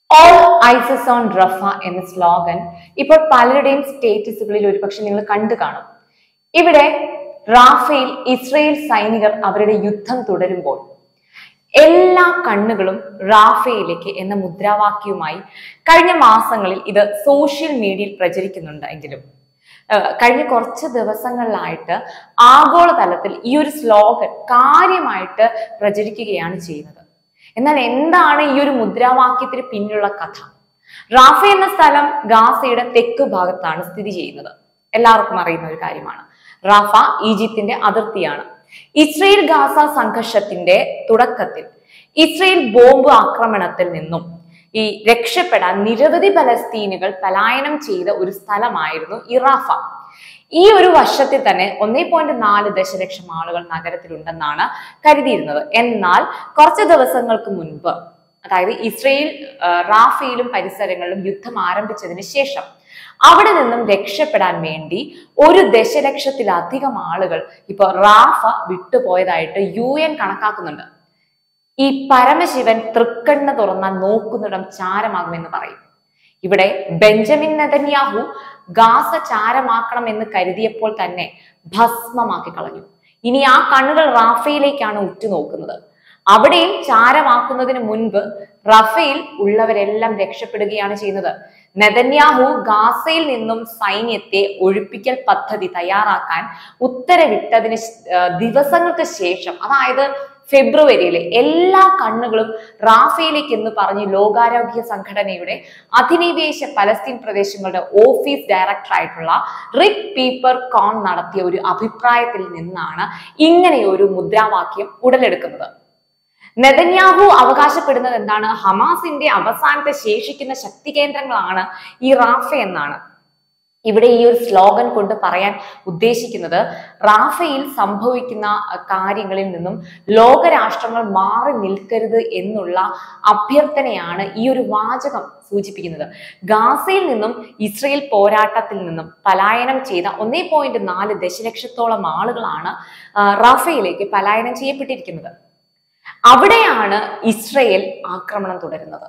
all ഐസസ് on Rafah എന്ന slogan ഇപ്പോൾ പലരുടെയും സ്റ്റേറ്റസുകളിൽ ഒരുപക്ഷെ നിങ്ങൾ കണ്ടു കാണും ഇവിടെ റാഫേൽ ഇസ്രയേൽ സൈനികർ അവരുടെ യുദ്ധം തുടരുമ്പോൾ എല്ലാ കണ്ണുകളും റാഫയിലേക്ക് എന്ന മുദ്രാവാക്യവുമായി കഴിഞ്ഞ മാസങ്ങളിൽ ഇത് സോഷ്യൽ മീഡിയയിൽ പ്രചരിക്കുന്നുണ്ട് എങ്കിലും ഏഹ് കഴിഞ്ഞ കുറച്ച് ദിവസങ്ങളിലായിട്ട് ആഗോളതലത്തിൽ ഈ ഒരു സ്ലോഗൻ കാര്യമായിട്ട് പ്രചരിക്കുകയാണ് ചെയ്യുന്നത് എന്നാൽ എന്താണ് ഈ ഒരു മുദ്രാവാക്യത്തിന് പിന്നിലുള്ള കഥ റാഫ എന്ന സ്ഥലം ഗാസയുടെ തെക്ക് ഭാഗത്താണ് സ്ഥിതി ചെയ്യുന്നത് എല്ലാവർക്കും അറിയുന്ന ഒരു കാര്യമാണ് റാഫ ഈജിപ്തിന്റെ അതിർത്തിയാണ് ഇസ്രയേൽ ഗാസ സംഘർഷത്തിന്റെ തുടക്കത്തിൽ ഇസ്രയേൽ ബോംബ് ആക്രമണത്തിൽ നിന്നും ഈ രക്ഷപ്പെടാൻ നിരവധി പലസ്തീനുകൾ പലായനം ചെയ്ത ഒരു സ്ഥലമായിരുന്നു ഈ റാഫ ഈ ഒരു വർഷത്തിൽ തന്നെ ഒന്നേ പോയിന്റ് നാല് ദശലക്ഷം ആളുകൾ നഗരത്തിലുണ്ടെന്നാണ് കരുതിയിരുന്നത് എന്നാൽ കുറച്ച് ദിവസങ്ങൾക്ക് മുൻപ് അതായത് ഇസ്രയേൽ ആ, റാഫയിലും പരിസരങ്ങളിലും യുദ്ധം ആരംഭിച്ചതിന് ശേഷം അവിടെ നിന്നും രക്ഷപ്പെടാൻ വേണ്ടി ഒരു ദശലക്ഷത്തിലധികം ആളുകൾ ഇപ്പൊ റാഫ വിട്ടുപോയതായിട്ട് യു എൻ കണക്കാക്കുന്നുണ്ട് ഈ പരമശിവൻ തൃക്കണ്ണ് തുറന്ന നോക്കുന്നിടം ചാരമാകുമെന്ന് പറയും ഇവിടെ ബെഞ്ചമിൻ നെതന്യാഹു ഗാസ ചാരമാക്കണം എന്ന് കരുതിയപ്പോൾ തന്നെ ഭസ്മമാക്കി കളഞ്ഞു ഇനി ആ കണ്ണുകൾ റാഫയിലേക്കാണ് ഉറ്റുനോക്കുന്നത് അവിടെയും ചാരമാക്കുന്നതിന് മുൻപ് റഫേൽ ഉള്ളവരെല്ലാം രക്ഷപ്പെടുകയാണ് ചെയ്യുന്നത് നെതന്യാഹു ഗാസയിൽ നിന്നും സൈന്യത്തെ ഒഴിപ്പിക്കൽ പദ്ധതി തയ്യാറാക്കാൻ ഉത്തരവിട്ടതിന് ശ്- ആ, ദിവസങ്ങൾക്ക് ശേഷം അതായത് ഫെബ്രുവരിയിൽ എല്ലാ കണ്ണുകളും റാഫയിലേക്ക് എന്ന് പറഞ്ഞ് ലോകാരോഗ്യ സംഘടനയുടെ അധിനിവേശ പലസ്തീൻ പ്രദേശങ്ങളുടെ ഓഫീസ് ഡയറക്ടർ ആയിട്ടുള്ള റിക് പീപ്പർ കോൺ നടത്തിയ ഒരു അഭിപ്രായത്തിൽ നിന്നാണ് ഇങ്ങനെയൊരു മുദ്രാവാക്യം ഉടലെടുക്കുന്നത് നെതന്യാഹു അവകാശപ്പെടുന്നത് എന്താണ് ഹമാസിന്റെ അവസാനത്തെ ശേഷിക്കുന്ന ശക്തി കേന്ദ്രങ്ങളാണ് ഈ റാഫ എന്നാണ് ഇവിടെ ഈ ഒരു സ്ലോഗൻ കൊണ്ട് പറയാൻ ഉദ്ദേശിക്കുന്നത് റാഫയിൽ സംഭവിക്കുന്ന അഹ്, കാര്യങ്ങളിൽ നിന്നും ലോകരാഷ്ട്രങ്ങൾ മാറി നിൽക്കരുത് എന്നുള്ള അഭ്യർത്ഥനയാണ് ഈ ഒരു വാചകം സൂചിപ്പിക്കുന്നത് ഗാസയിൽ നിന്നും ഇസ്രയേൽ പോരാട്ടത്തിൽ നിന്നും പലായനം ചെയ്ത ഒന്നേ പോയിന്റ് നാല് ദശലക്ഷത്തോളം ആളുകളാണ് ആ, റാഫയിലേക്ക് പലായനം ചെയ്യപ്പെട്ടിരിക്കുന്നത് അവിടെയാണ് ഇസ്രയേൽ ആക്രമണം തുടരുന്നത്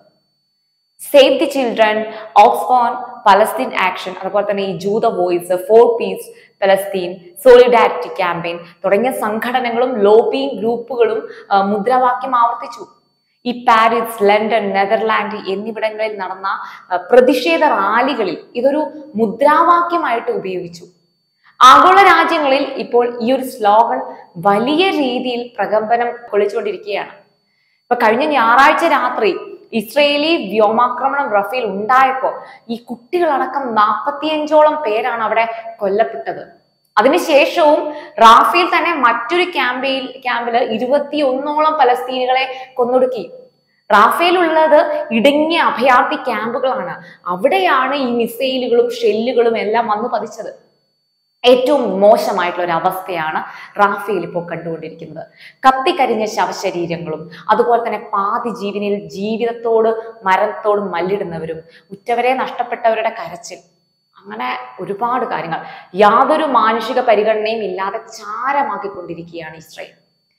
save the children Oxfam Palestine action അതുപോലെ തന്നെ ഈ ജൂത voice for peace Palestine solidarity campaign തുടങ്ങിയ സംഘടനകളും ലോബിയിങ് ഗ്രൂപ്പുകളും ആ, മുദ്രാവാക്യം ആവർത്തിച്ചു ഈ പാരീസ് ലണ്ടൻ നെതർലാൻഡ് എന്നിവിടങ്ങളിൽ നടന്ന ആ, പ്രതിഷേധ റാലികളിൽ ഇതൊരു മുദ്രാവാക്യമായിട്ട് ഉപയോഗിച്ചു ആഗോള രാജ്യങ്ങളിൽ ഇപ്പോൾ ഈ ഒരു സ്ലോഗൻ വലിയ രീതിയിൽ പ്രകമ്പനം കൊള്ളിച്ചുകൊണ്ടിരിക്കുകയാണ് ഇപ്പൊ കഴിഞ്ഞ ഞായറാഴ്ച രാത്രി ഇസ്രയേലി വ്യോമാക്രമണം റഫേൽ ഉണ്ടായപ്പോ ഈ കുട്ടികളടക്കം നാൽപ്പത്തിയഞ്ചോളം പേരാണ് അവിടെ കൊല്ലപ്പെട്ടത് അതിനുശേഷവും റാഫേൽ തന്നെ മറ്റൊരു ക്യാമ്പിൽ ക്യാമ്പില് ഇരുപത്തി ഒന്നോളം പലസ്തീനുകളെ കൊന്നൊടുക്കി റാഫേൽ ഉള്ളത് ഇടുങ്ങിയ അഭയാർത്ഥി ക്യാമ്പുകളാണ് അവിടെയാണ് ഈ മിസൈലുകളും ഷെല്ലുകളും എല്ലാം വന്നു പതിച്ചത് ഏറ്റവും മോശമായിട്ടുള്ള ഒരു അവസ്ഥയാണ് റാഫേൽ ഇപ്പോൾ കണ്ടുകൊണ്ടിരിക്കുന്നത് കത്തിക്കരിഞ്ഞ ശവശരീരങ്ങളും അതുപോലെ തന്നെ പാതി ജീവനിൽ ജീവിതത്തോട് മരണത്തോട് മല്ലിടുന്നവരും ഉറ്റവരെ നഷ്ടപ്പെട്ടവരുടെ കരച്ചിൽ അങ്ങനെ ഒരുപാട് കാര്യങ്ങൾ യാതൊരു മാനുഷിക പരിഗണനയും ഇല്ലാതെ ചാരമാക്കിക്കൊണ്ടിരിക്കുകയാണ് ഇസ്രയേൽ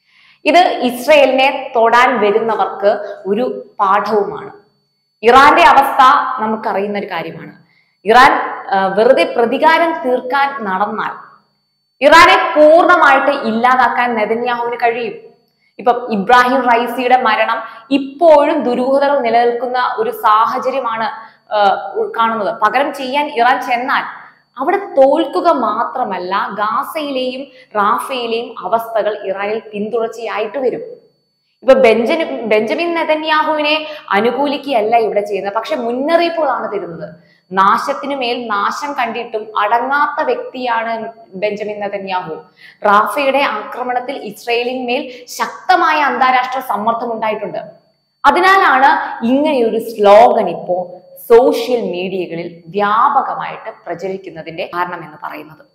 ഇത് ഇസ്രയേലിനെ തൊടാൻ വരുന്നവർക്ക് ഒരു പാഠവുമാണ് ഇറാന്റെ അവസ്ഥ നമുക്കറിയുന്ന ഒരു കാര്യമാണ് ഇറാൻ ആ, വെറുതെ പ്രതികാരം തീർക്കാൻ നടന്നാൽ ഇറാനെ പൂർണ്ണമായിട്ട് ഇല്ലാതാക്കാൻ നെതന്യാഹുവിന് കഴിയും ഇപ്പം ഇബ്രാഹിം റൈസിയുടെ മരണം ഇപ്പോഴും ദുരൂഹതകൾ നിലനിൽക്കുന്ന ഒരു സാഹചര്യമാണ് ആ, കാണുന്നത് പകരം ചെയ്യാൻ ഇറാൻ ചെന്നാൽ അവിടെ തോൽക്കുക മാത്രമല്ല ഗാസയിലെയും റാഫയിലെയും അവസ്ഥകൾ ഇറാനിൽ പിന്തുടർച്ചയായിട്ട് വരും ഇപ്പൊ ബെഞ്ചമിൻ ബെഞ്ചമിൻ നെതന്യാഹുവിനെ അനുകൂലിക്കുകയല്ല ഇവിടെ ചെയ്യുന്നത് പക്ഷെ മുന്നറിയിപ്പുകളാണ് തരുന്നത് നാശത്തിനു മേൽ നാശം കണ്ടിട്ടും അടങ്ങാത്ത വ്യക്തിയാണ് ബെഞ്ചമിൻ നെതന്യാഹു റാഫയുടെ ആക്രമണത്തിൽ ഇസ്രയേലിന്മേൽ ശക്തമായ അന്താരാഷ്ട്ര സമ്മർദ്ദം ഉണ്ടായിട്ടുണ്ട് അതിനാലാണ് ഇങ്ങനെയൊരു സ്ലോഗൻ ഇപ്പോ സോഷ്യൽ മീഡിയകളിൽ വ്യാപകമായിട്ട് പ്രചരിക്കുന്നതിന്റെ കാരണം എന്ന് പറയുന്നത്